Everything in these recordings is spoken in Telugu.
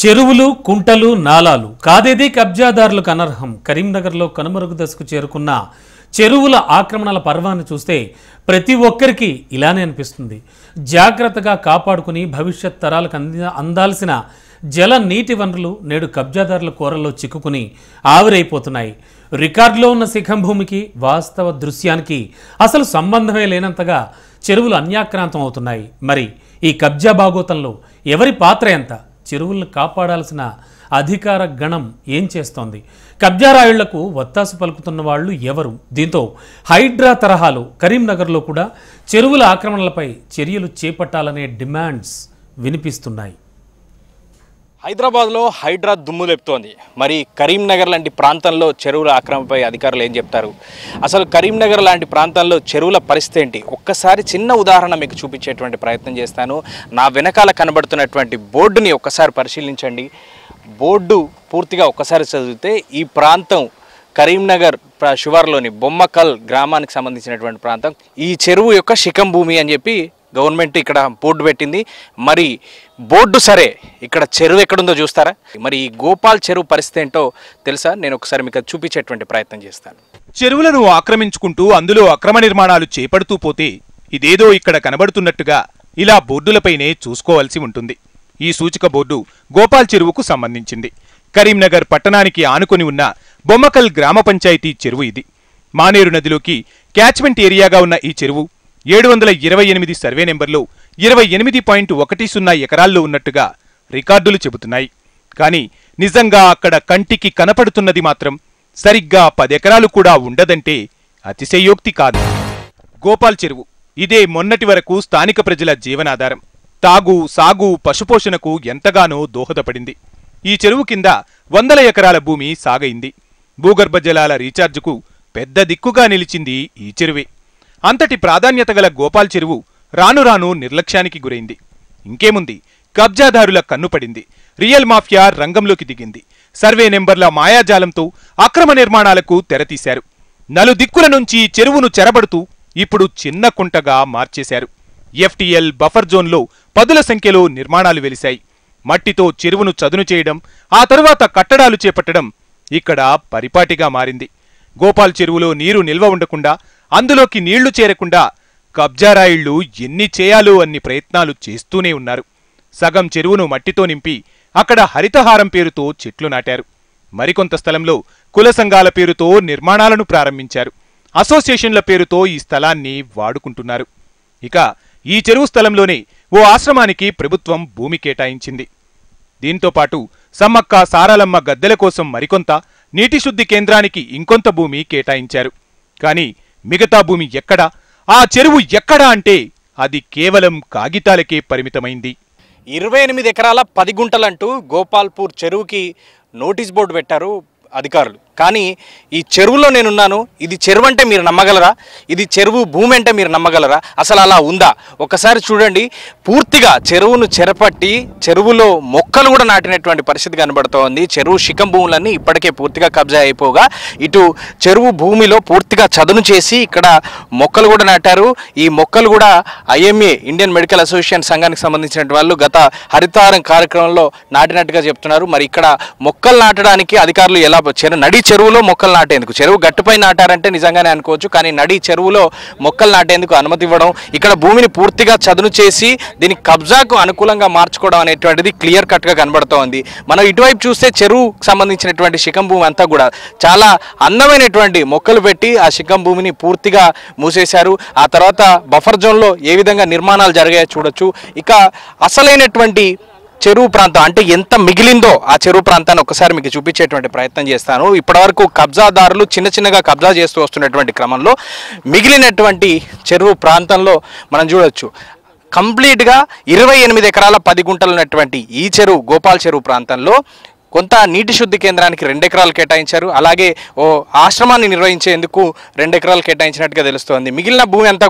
చెరువులు కుంటలు నాలాలు కాదేది కబ్జాదారులకు అనర్హం కరీంనగర్లో కనుమరుగు దశకు చేరుకున్న చెరువుల ఆక్రమణల పర్వాన్ని చూస్తే ప్రతి ఒక్కరికి ఇలానే అనిపిస్తుంది జాగ్రత్తగా కాపాడుకుని భవిష్యత్ తరాలకు అంది అందాల్సిన జల నీటి వనరులు నేడు కబ్జాదారుల కోరల్లో చిక్కుకుని ఆవిరైపోతున్నాయి రికార్డులో ఉన్న శిఖం భూమికి వాస్తవ దృశ్యానికి అసలు సంబంధమే లేనంతగా చెరువులు అన్యాక్రాంతం అవుతున్నాయి మరి ఈ కబ్జా బాగోతంలో ఎవరి పాత్ర ఎంత చెరువులను కాపాడాల్సిన అధికార గణం ఏం చేస్తోంది కబ్జా రాయుళ్లకు వత్తాసు పలుకుతున్న వాళ్ళు ఎవరు దీంతో హైడ్రా తరహాలో కరీంనగర్లో కూడా చెరువుల ఆక్రమణలపై చర్యలు చేపట్టాలనే డిమాండ్స్ వినిపిస్తున్నాయి హైదరాబాద్లో హైడ్రా దుమ్ము లేపుతోంది మరి కరీంనగర్ లాంటి ప్రాంతంలో చెరువుల ఆక్రమణపై అధికారులు ఏం చెప్తారు అసలు కరీంనగర్ లాంటి ప్రాంతాల్లో చెరువుల పరిస్థితి ఏంటి ఒక్కసారి చిన్న ఉదాహరణ మీకు చూపించేటువంటి ప్రయత్నం చేస్తాను నా వెనకాల కనబడుతున్నటువంటి బోర్డుని ఒక్కసారి పరిశీలించండి బోర్డు పూర్తిగా ఒక్కసారి చదివితే ఈ ప్రాంతం కరీంనగర్ ప్ర- శివార్లోని బొమ్మకల్ గ్రామానికి సంబంధించినటువంటి ప్రాంతం ఈ చెరువు యొక్క శిఖం భూమి అని చెప్పి గవర్నమెంట్ ఇక్కడ బోర్డు పెట్టింది మరి బోర్డు సరే ఇక్కడ చెరువు ఎక్కడుందో చూస్తారా మరి ఈ గోపాల్ చెరువు పరిస్థితి ఏంటో తెలుసా నేను ఒకసారి మీకు అది చూపించేటువంటి ప్రయత్నం చేస్తాను చెరువులను ఆక్రమించుకుంటూ అందులో అక్రమ నిర్మాణాలు చేపడుతూ పోతే ఇదేదో ఇక్కడ కనబడుతున్నట్టుగా ఇలా బోర్డులపైనే చూసుకోవాల్సి ఉంటుంది ఈ సూచిక బోర్డు గోపాల్ చెరువుకు సంబంధించింది కరీంనగర్ పట్టణానికి ఆనుకొని ఉన్న బొమ్మకల్ గ్రామ పంచాయతీ చెరువు ఇది మానేరు నదిలోకి క్యాచ్మెంట్ ఏరియాగా ఉన్న ఈ చెరువు ఏడు వందల ఇరవై ఎనిమిది సర్వే నెంబర్లో ఇరవై ఎనిమిది పాయింట్ ఒకటి సున్నా ఎకరాల్లో ఉన్నట్టుగా రికార్డులు చెబుతున్నాయి కానీ నిజంగా అక్కడ కంటికి కనపడుతున్నది మాత్రం సరిగ్గా పదెకరాలు కూడా ఉండదంటే అతిశయోక్తి కాదు గోపాల్ చెరువు ఇదే మొన్నటి వరకు స్థానిక ప్రజల జీవనాధారం తాగు సాగు పశుపోషణకు ఎంతగానో దోహదపడింది ఈ చెరువు కింద వందల ఎకరాల భూమి సాగైంది భూగర్భ జలాల రీఛార్జుకు పెద్ద దిక్కుగా నిలిచింది ఈ చెరువే అంతటి ప్రాధాన్యత గల గోపాల్ చెరువు రాను రాను నిర్లక్ష్యానికి గురైంది ఇంకేముంది కబ్జాదారుల కన్నుపడింది రియల్ మాఫియా రంగంలోకి దిగింది సర్వే నెంబర్ల మాయాజాలంతో అక్రమ నిర్మాణాలకు తెరతీశారు నలుదిక్కుల నుంచి చెరువును చెరబడుతూ ఇప్పుడు చిన్న కుంటగా మార్చేశారు ఎఫ్టీఎల్ బఫర్ జోన్లో పదుల సంఖ్యలో నిర్మాణాలు వెలిశాయి మట్టితో చెరువును చదును చేయడం ఆ తరువాత కట్టడాలు చేపట్టడం ఇక్కడ పరిపాటిగా మారింది గోపాల్ చెరువులో నీరు నిల్వ ఉండకుండా అందులోకి నీళ్లు చేరకుండా కబ్జారాయిళ్లు ఎన్ని చేయాలో అన్ని ప్రయత్నాలు చేస్తూనే ఉన్నారు సగం చెరువును మట్టితో నింపి అక్కడ హరితహారం పేరుతో చెట్లు నాటారు మరికొంత స్థలంలో కుల సంఘాల పేరుతో నిర్మాణాలను ప్రారంభించారు అసోసియేషన్ల పేరుతో ఈ స్థలాన్ని వాడుకుంటున్నారు ఇక ఈ చెరువు స్థలంలోనే ఓ ఆశ్రమానికి ప్రభుత్వం భూమి కేటాయించింది దీంతో పాటు సమ్మక్క సారాలమ్మ గద్దెల కోసం మరికొంత నీటి శుద్ధి కేంద్రానికి ఇంకొంత భూమి కేటాయించారు కానీ మిగతా భూమి ఎక్కడా ఆ చెరువు ఎక్కడా అంటే అది కేవలం కాగితాలకే పరిమితమైంది ఇరవై ఎనిమిది ఎకరాల పది గుంటలంటూ గోపాల్పూర్ చెరువుకి నోటీస్ బోర్డు పెట్టారు అధికారులు కానీ ఈ చెరువులో నేనున్నాను ఇది చెరువు అంటే మీరు నమ్మగలరా ఇది చెరువు భూమి అంటే మీరు నమ్మగలరా అసలు అలా ఉందా ఒకసారి చూడండి పూర్తిగా చెరువును చెరపట్టి చెరువులో మొక్కలు కూడా నాటినటువంటి పరిస్థితి కనబడుతోంది చెరువు శిఖం భూములన్నీ ఇప్పటికే పూర్తిగా కబ్జా అయిపోగా ఇటు చెరువు భూమిలో పూర్తిగా చదును చేసి ఇక్కడ మొక్కలు కూడా నాటారు ఈ మొక్కలు కూడా ఐఎంఏ ఇండియన్ మెడికల్ అసోసియేషన్ సంఘానికి సంబంధించిన వాళ్ళు గత హరితారం కార్యక్రమంలో నాటినట్టుగా చెప్తున్నారు మరి ఇక్కడ మొక్కలు నాటడానికి అధికారులు ఎలా చెరు నడి చెరువులో మొక్కలు నాటేందుకు చెరువు గట్టుపై నాటారంటే నిజంగానే అనుకోవచ్చు కానీ నడి చెరువులో మొక్కలు నాటేందుకు అనుమతి ఇవ్వడం ఇక్కడ భూమిని పూర్తిగా చదును చేసి దీని కబ్జాకు అనుకూలంగా మార్చుకోవడం అనేటువంటిది క్లియర్ కట్గా కనబడుతోంది మనం ఇటువైపు చూస్తే చెరువుకు సంబంధించినటువంటి శిఖం భూమి అంతా కూడా చాలా అందమైనటువంటి మొక్కలు పెట్టి ఆ శిఖం భూమిని పూర్తిగా మూసేశారు ఆ తర్వాత బఫర్ జోన్లో ఏ విధంగా నిర్మాణాలు జరిగాయో చూడొచ్చు ఇక అసలైనటువంటి చెరువు ప్రాంతం అంటే ఎంత మిగిలిందో ఆ చెరువు ప్రాంతాన్ని ఒకసారి మీకు చూపించేటువంటి ప్రయత్నం చేస్తాను ఇప్పటివరకు కబ్జాదారులు చిన్న చిన్నగా కబ్జా చేస్తూ వస్తున్నటువంటి క్రమంలో మిగిలినటువంటి చెరువు ప్రాంతంలో మనం చూడొచ్చు కంప్లీట్గా ఇరవై ఎనిమిది ఎకరాల పది గుంటలు ఉన్నటువంటి ఈ చెరువు గోపాల్ చెరువు ప్రాంతంలో కొంత నీటి శుద్ధి కేంద్రానికి రెండు ఎకరాలు కేటాయించారు అలాగే ఓ ఆశ్రమాన్ని నిర్వహించేందుకు రెండు ఎకరాలు కేటాయించినట్టుగా తెలుస్తోంది మిగిలిన భూమి అంతా కూడా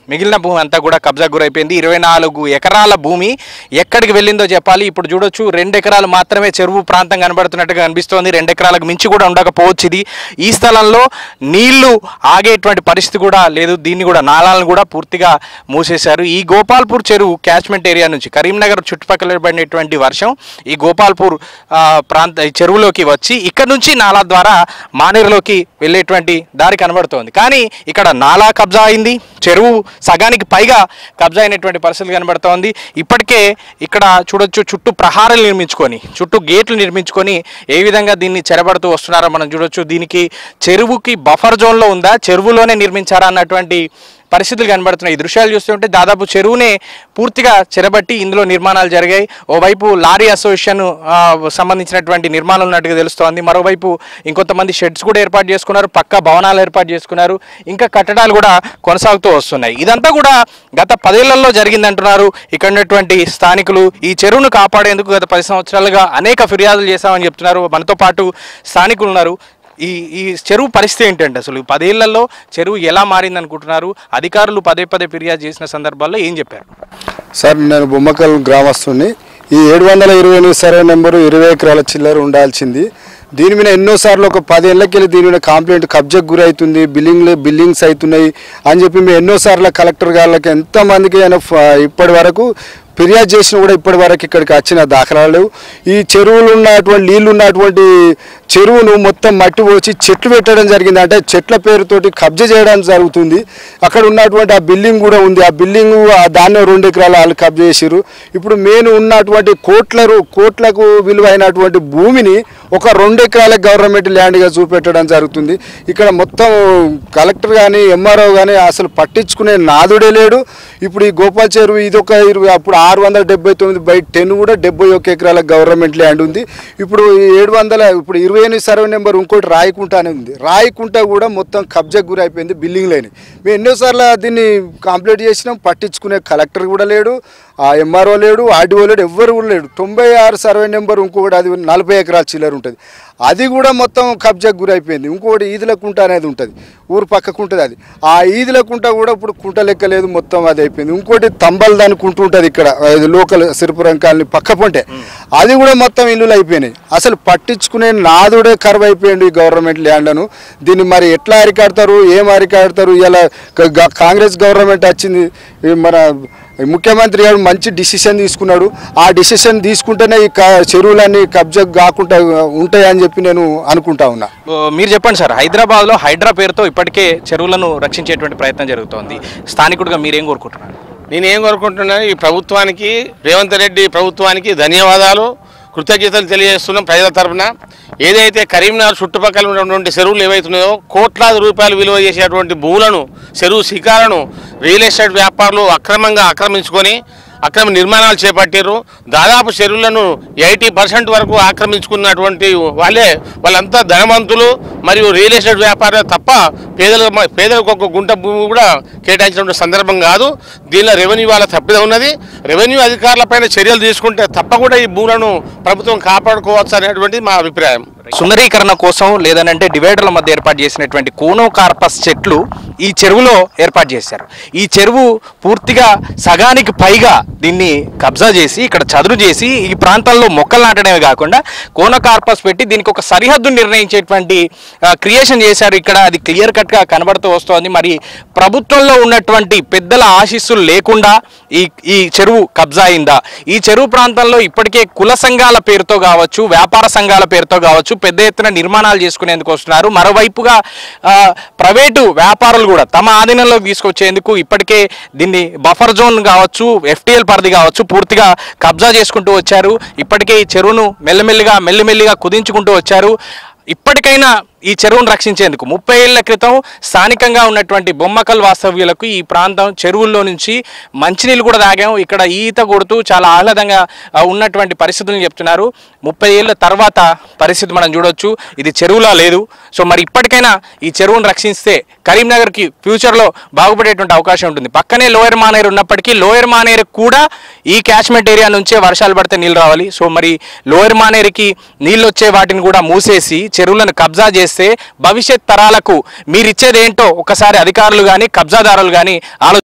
మిగిలిన భూమి అంతా కూడా కబ్జా గురైపోయింది ఇరవై నాలుగు ఎకరాల భూమి ఎక్కడికి వెళ్ళిందో చెప్పాలి ఇప్పుడు చూడొచ్చు రెండు ఎకరాలు మాత్రమే చెరువు ప్రాంతం కనబడుతున్నట్టుగా కనిపిస్తోంది రెండు ఎకరాలకు మించి కూడా ఉండకపోవచ్చు ఇది ఈ స్థలంలో నీళ్లు ఆగేటువంటి పరిస్థితి కూడా లేదు దీన్ని కూడా నాళాలను కూడా పూర్తిగా మూసేశారు ఈ గోపాల్పూర్ చెరువు క్యాచ్మెంట్ ఏరియా నుంచి కరీంనగర్ చుట్టుపక్కల పడినటువంటి వర్షం ఈ గోపాల్పూర్ ఆ, ప్రాంత ఈ చెరువులోకి వచ్చి ఇక్కడ నుంచి నాలా ద్వారా మానేరులోకి వెళ్ళేటువంటి దారి కనబడుతోంది కానీ ఇక్కడ నాలా కబ్జా అయింది చెరువు సగానికి పైగా కబ్జా అయినటువంటి పరిస్థితి కనబడుతోంది ఇప్పటికే ఇక్కడ చూడొచ్చు చుట్టూ ప్రహారాలు నిర్మించుకొని చుట్టూ గేట్లు నిర్మించుకొని ఏ విధంగా దీన్ని చెరబడుతూ వస్తున్నారో మనం చూడొచ్చు దీనికి చెరువుకి బఫర్ జోన్లో ఉందా చెరువులోనే నిర్మించారా అన్నటువంటి పరిస్థితులు కనబడుతున్నాయి ఈ దృశ్యాలు చూస్తుంటే దాదాపు చెరువునే పూర్తిగా చెరబట్టి ఇందులో నిర్మాణాలు జరిగాయి ఓవైపు లారీ అసోసియేషన్ ఆ, సంబంధించినటువంటి నిర్మాణాలు ఉన్నట్టుగా తెలుస్తోంది మరోవైపు ఇంకొంతమంది షెడ్స్ కూడా ఏర్పాటు చేసుకున్నారు పక్క భవనాలు ఏర్పాటు చేసుకున్నారు ఇంకా కట్టడాలు కూడా కొనసాగుతూ వస్తున్నాయి ఇదంతా కూడా గత పదేళ్లలో జరిగిందంటున్నారు ఇక్కడ ఉన్నటువంటి స్థానికులు ఈ చెరువును కాపాడేందుకు గత పది సంవత్సరాలుగా అనేక ఫిర్యాదులు చేశామని చెప్తున్నారు మనతో పాటు స్థానికులు ఉన్నారు ఈ ఈ చెరువు పరిస్థితి ఏంటంటే అసలు ఈ పదేళ్లలో చెరువు ఎలా మారింది అనుకుంటున్నారు అధికారులు పదే పదే ఫిర్యాదు చేసిన సందర్భాల్లో ఏం చెప్పారు సార్ నేను బొమ్మకల్ గ్రామస్తుని ఈ ఏడు వందల ఇరవై ఎనిమిది సర్వే నెంబరు ఇరవై ఎకరాల చిల్లర ఉండాల్సింది దీని మీద ఎన్నోసార్లు ఒక పదేళ్ళకెళ్ళి దీని మీద కంప్లైంట్ కబ్జాకు గురి అవుతుంది బిల్లింగ్ బిల్లింగ్స్ అవుతున్నాయి అని చెప్పి మేము ఎన్నోసార్లు కలెక్టర్ గారికి ఎంతమందికి ఆయన ఫ- ఇప్పటి వరకు ఫిర్యాదు చేసిన కూడా ఇప్పటి వరకు ఇక్కడికి వచ్చిన దాఖలాలు లేవు. ఈ చెరువులు ఉన్నటువంటి నీళ్లు ఉన్నటువంటి చెరువును మొత్తం మట్టి పోసి చెట్లు పెట్టడం జరిగింది అంటే చెట్ల పేరుతోటి కబ్జా చేయడం జరుగుతుంది అక్కడ ఉన్నటువంటి ఆ బిల్డింగ్ కూడా ఉంది ఆ బిల్డింగ్ దాన్ని రెండు ఎకరాలు వాళ్ళు కబ్జా చేసారు ఇప్పుడు మెయిన్ ఉన్నటువంటి కోట్ల రూ- కోట్లకు విలువైనటువంటి భూమిని ఒక రెండు ఎకరాల గవర్నమెంట్ ల్యాండ్గా చూపెట్టడం జరుగుతుంది ఇక్కడ మొత్తం కలెక్టర్ కానీ ఎంఆర్ఓ కానీ అసలు పట్టించుకునే నాదుడే లేడు ఇప్పుడు ఈ గోపాల్ చెరువు ఇది ఒక ఇరవై అప్పుడు ఆరు వందల డెబ్బై తొమ్మిది బై టెన్ కూడా డెబ్బై ఒక ఎకరాల గవర్నమెంట్ ల్యాండ్ ఉంది ఇప్పుడు ఈ ఏడు వందల ఇప్పుడు ఇరవై ఎనిమిది సర్వే నెంబర్ ఇంకోటి రాయకుంట అని ఉంది రాయకుంట కూడా మొత్తం కబ్జాకు గురి అయిపోయింది బిల్డింగ్ లేని మేము ఎన్నోసార్లు దీన్ని కంప్లీట్ చేసినాం పట్టించుకునే కలెక్టర్ కూడా లేడు ఆ ఎంఆర్ఓ లేడు ఆర్డీఓ లేడు ఎవ్వరు కూడా లేడు తొంభై ఆరు సర్వే నెంబర్ ఇంకొకటి అది నలభై ఎకరాల చిల్లర ఉంటుంది అది కూడా మొత్తం కబ్జాకు గురి అయిపోయింది ఇంకొకటి ఈదుల కుంట అనేది ఉంటుంది ఊరు పక్కకు ఉంటుంది అది ఆ ఈదుల కుంట కూడా ఇప్పుడు కుంట లెక్క లేదు మొత్తం అది అయిపోయింది ఇంకోటి తంబల్ దాని కుంట ఉంటుంది ఇక్కడ ఇది లోకల్ సిరిపురం కాలనీ పక్క పొంటే అది కూడా మొత్తం ఇల్లులు అయిపోయినాయి అసలు పట్టించుకునే నాదుడే కరువు అయిపోయింది ఈ గవర్నమెంట్ ల్యాండ్లను దీన్ని మరి ఎట్లా అరికాడతారు ఏం అరికాడతారు ఇలా క- కాంగ్రెస్ గవర్నమెంట్ వచ్చింది ఈ మన ముఖ్యమంత్రి గారు మంచి డిసిషన్ తీసుకున్నాడు ఆ డిసిషన్ తీసుకుంటేనే ఈ క- చెరువులన్నీ కబ్జా కాకుండా ఉంటాయని చెప్పి నేను అనుకుంటా ఉన్నా ఓ, మీరు చెప్పండి సార్ హైదరాబాద్లో హైడ్రా పేరుతో ఇప్పటికే చెరువులను రక్షించేటువంటి ప్రయత్నం జరుగుతోంది స్థానికుడిగా మీరేం కోరుకుంటున్నారు నేనేం కోరుకుంటున్నాను ఈ ప్రభుత్వానికి రేవంత్ రెడ్డి ప్రభుత్వానికి ధన్యవాదాలు కృతజ్ఞతలు తెలియజేస్తున్నాం ప్రజల తరఫున ఏదైతే కరీంనగర్ చుట్టుపక్కల ఉన్నటువంటి చెరువులు ఏవైతున్నాయో కోట్లాది రూపాయలు విలువ చేసేటువంటి భూములను చెరువు శిఖాలను రియల్ ఎస్టేట్ వ్యాపారులు అక్రమంగా ఆక్రమించుకొని అక్రమ నిర్మాణాలు చేపట్టారు దాదాపు చెరువులను ఎయిటీ పర్సెంట్ వరకు ఆక్రమించుకున్నటువంటి వాళ్ళే వాళ్ళంతా ధనవంతులు మరియు రియల్ ఎస్టేట్ వ్యాపారులు తప్ప పేదల పేదలకు ఒక గుంట భూమి కూడా కేటాయించినటువంటి సందర్భం కాదు దీనిలో రెవెన్యూ వాళ్ళ తప్పిదం ఉన్నది రెవెన్యూ అధికారులపైన చర్యలు తీసుకుంటే తప్పకుండా ఈ భూములను ప్రభుత్వం కాపాడుకోవచ్చు అనేటువంటి మా అభిప్రాయం సుందరీకరణ కోసం లేదనంటే డివైడర్ల మధ్య ఏర్పాటు చేసినటువంటి కోనోకార్పస్ చెట్లు ఈ చెరువులో ఏర్పాటు చేశారు ఈ చెరువు పూర్తిగా సగానికి పైగా దీన్ని కబ్జా చేసి ఇక్కడ చదురు చేసి ఈ ప్రాంతాల్లో మొక్కలు నాటడమే కాకుండా కోనోకార్పస్ పెట్టి దీనికి ఒక సరిహద్దు నిర్ణయించేటువంటి క్రియేషన్ చేశారు ఇక్కడ అది క్లియర్ కట్గా కనబడుతూ వస్తోంది మరి ప్రభుత్వంలో ఉన్నటువంటి పెద్దల ఆశీస్సులు లేకుండా ఈ ఈ చెరువు కబ్జా అయిందా ఈ చెరువు ప్రాంతంలో ఇప్పటికే కుల సంఘాల పేరుతో కావచ్చు వ్యాపార సంఘాల పేరుతో కావచ్చు పెద్ద ఎత్తున నిర్మాణాలు చేసుకునేందుకు వస్తున్నారు మరోవైపుగా ఆ, ప్రైవేటు వ్యాపారులు కూడా తమ ఆధీనంలోకి తీసుకొచ్చేందుకు ఇప్పటికే దీన్ని బఫర్ జోన్ కావచ్చు ఎఫ్టీఎల్ పరిధి కావచ్చు పూర్తిగా కబ్జా చేసుకుంటూ వచ్చారు ఇప్పటికే ఈ చెరువును మెల్లమెల్లిగా మెల్లిమెల్లిగా కుదించుకుంటూ వచ్చారు ఇప్పటికైనా ఈ చెరువును రక్షించేందుకు ముప్పై ఏళ్ల క్రితం స్థానికంగా ఉన్నటువంటి బొమ్మకల్ వాస్తవ్యులకు ఈ ప్రాంతం చెరువుల్లో నుంచి మంచినీళ్ళు కూడా తాగాం ఇక్కడ ఈత కొడుతూ చాలా ఆహ్లాదంగా ఆ, ఉన్నటువంటి పరిస్థితులను చెప్తున్నారు ముప్పై ఏళ్ళ తర్వాత పరిస్థితి మనం చూడొచ్చు ఇది చెరువులా లేదు సో మరి ఇప్పటికైనా ఈ చెరువును రక్షిస్తే కరీంనగర్కి ఫ్యూచర్లో బాగుపడేటువంటి అవకాశం ఉంటుంది పక్కనే లోయర్ మానేరు ఉన్నప్పటికీ లోయర్ మానేరు కూడా ఈ క్యాచ్మెంట్ ఏరియా నుంచే వర్షాలు పడితే నీళ్ళు రావాలి సో మరి లోయర్ మానేరుకి నీళ్ళు వచ్చే వాటిని కూడా మూసేసి చెరువులను కబ్జా చేస్తే భవిష్యత్ తరాలకు మీరిచ్చేది ఏంటో ఒకసారి అధికారులు కానీ కబ్జాదారులు కానీ ఆలో